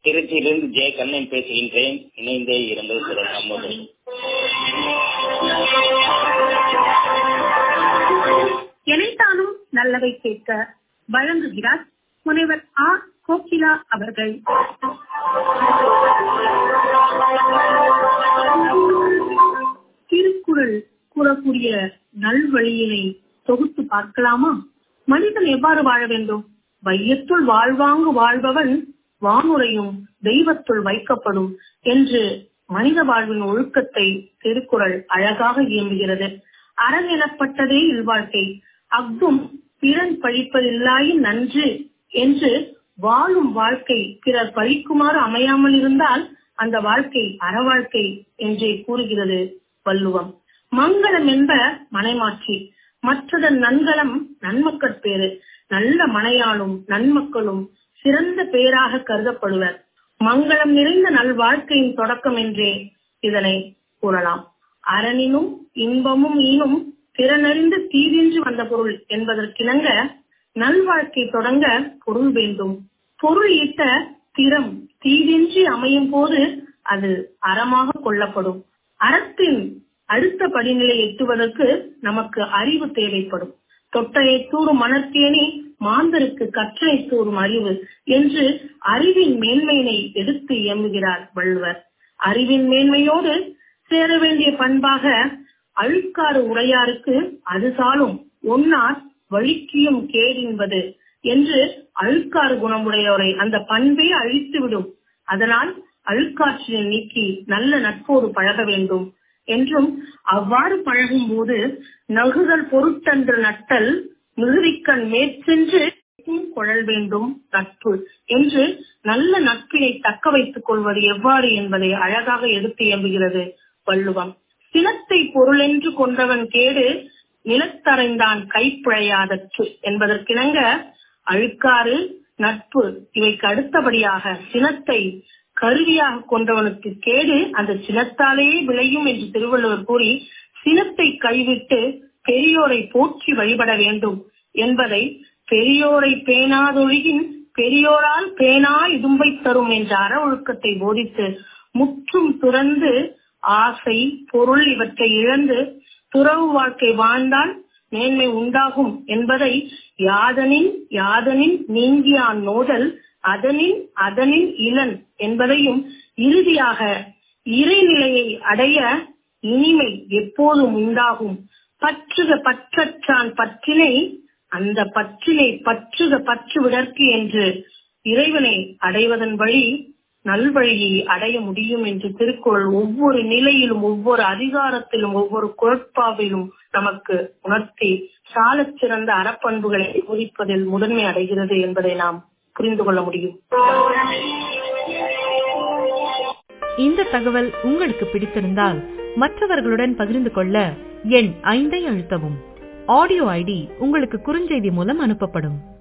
திருச்சியிலிருந்து ஜே கண்ணன் பேசுகின்றேன் இணைந்தே இருந்தது திறன் நம்முடைய எனைத்தானும் நல்லவை கேட்க வழங்குகிறார் முனைவர் ஆ கோகிலா அவர்கள் திருக்குறள் கூறக்கூடிய நல்வழியினை தொகுத்து பார்க்கலாமா மனிதன் எவ்வாறு வாழ வேண்டும் வையத்துள் வாழ்வாங்கு வாழ்பவன் வானுரையும் தெய்வத்துள் வைக்கப்படும் என்று மனித வாழ்வின் ஒழுக்கத்தை திருக்குறள் அழகாக இயம்புகிறது அரண் எனப்பட்டதே இல்வாழ்க்கை அஃதும் பிறன் பழிப்பதில்லாயின் நன்று என்று வாழும் வாழ்க்கை பிறர் பழிக்குமாறு அமையாமல் இருந்தால் அந்த வாழ்க்கை அறவாழ்க்கை என்றே கூறுகிறது வள்ளுவம் மங்களம் என்ப மனைமாட்சி மற்றதன் நன்கலம் நன்மக்கட்பேறு நல்ல மனையாளும் நன்மக்களும் சிறந்த பேராக கருதப்படுவர் மங்களம் நிறைந்த நல்வாழ்க்கையின் தொடக்கம் என்றே இதனை கூறலாம் அரணினும் இன்பமும் ஈனும் திறனறிந்து தீதின்றி வந்த பொருள் என்பதற்கிணங்க நல்வாழ்க்கை தொடங்க பொருள் வேண்டும் பொருள் ஈட்ட திறம் தீதின்றி அமையும் போது அது அறமாக கொள்ளப்படும் அறத்தின் அடுத்த படிநிலை எட்டுவதற்கு நமக்கு அறிவு தேவைப்படும் தொட்டையை தூறும் மணற்கேணி மாந்தருக்கு கற்றை தூறும் அறிவு என்று அறிவின் மேன்மையினை எடுத்து இயம்புகிறார் வள்ளுவர் அறிவின் மேன்மையோடு சேர வேண்டிய பண்பாக அழுக்காறு உரையாருக்கு அது சாலும் ஒன்னார் வழிக்கியும் கேடின்பது என்று அழுக்காறு குணமுடையோரை அந்த பண்பே அழித்துவிடும் அதனால் அழுக்காற்றினை நீக்கி நல்ல நட்போடு பழக வேண்டும் என்றும் அவ்வாறு பழகும் போது நகுதல் பொருட்டன்று நட்டல் மிகுதிக்கண் மேற்சென்று குழல் வேண்டும் நட்பு என்று நல்ல நட்பினை தக்க வைத்துக் கொள்வது எவ்வாறு என்பதை அழகாக எடுத்து எம்புகிறது வள்ளுவம் சினத்தை பொருளென்று கொண்டவன் கேடு நிலத்தரைந்தான் கைப்பிழையாதற்று என்பதற்கிணங்க அழுக்காறு நட்பு இவைக்கு அடுத்தபடியாக சினத்தை கருவியாக கொண்டவனுக்கு கேடு அந்த சினத்தாலேயே விளையும் என்று திருவள்ளுவர் கூறி சினத்தை கைவிட்டு பெரியோரை போற்றி வழிபட வேண்டும் என்பதை பெரியோரை பேணாதொழுகின் பெரியோரால் பேணா இடும்பை தரும் என்ற அற ஒழுக்கத்தை போதித்து முற்றும் துறந்து ஆசை பொருள் இவற்றை இழந்து துறவு வாழ்க்கை வாழ்ந்தால் மேன்மை உண்டாகும் என்பதை யாதனின் யாதனின் நீங்கியான் நோதல் அதனின் அதனின் இளன் என்பதையும் இறுதியாக இறைநிலையை அடைய இனிமை எப்போதும் உண்டாகும் பற்றுக பற்றற்றான் பற்றினை அந்த பற்றினை பற்றுக பற்று விடற்கு என்று இறைவனை அடைவதன் வழி நல்வழியை அடைய முடியும் என்று திருக்குறள் ஒவ்வொரு நிலையிலும் ஒவ்வொரு அதிகாரத்திலும் ஒவ்வொரு குரட்பாவிலும் நமக்கு உணர்த்தி சாலச் சிறந்த அறப்பண்புகளை போதிப்பதில் முதன்மை அடைகிறது என்பதை நாம் புரிந்து கொள்ள முடியும் இந்த தகவல் உங்களுக்கு பிடித்திருந்தால் மற்றவர்களுடன் பகிர்ந்து கொள்ள எண் ஐந்தை அழுத்தவும் ஆடியோ ஐடி உங்களுக்கு குறுஞ்செய்தி மூலம் அனுப்பப்படும்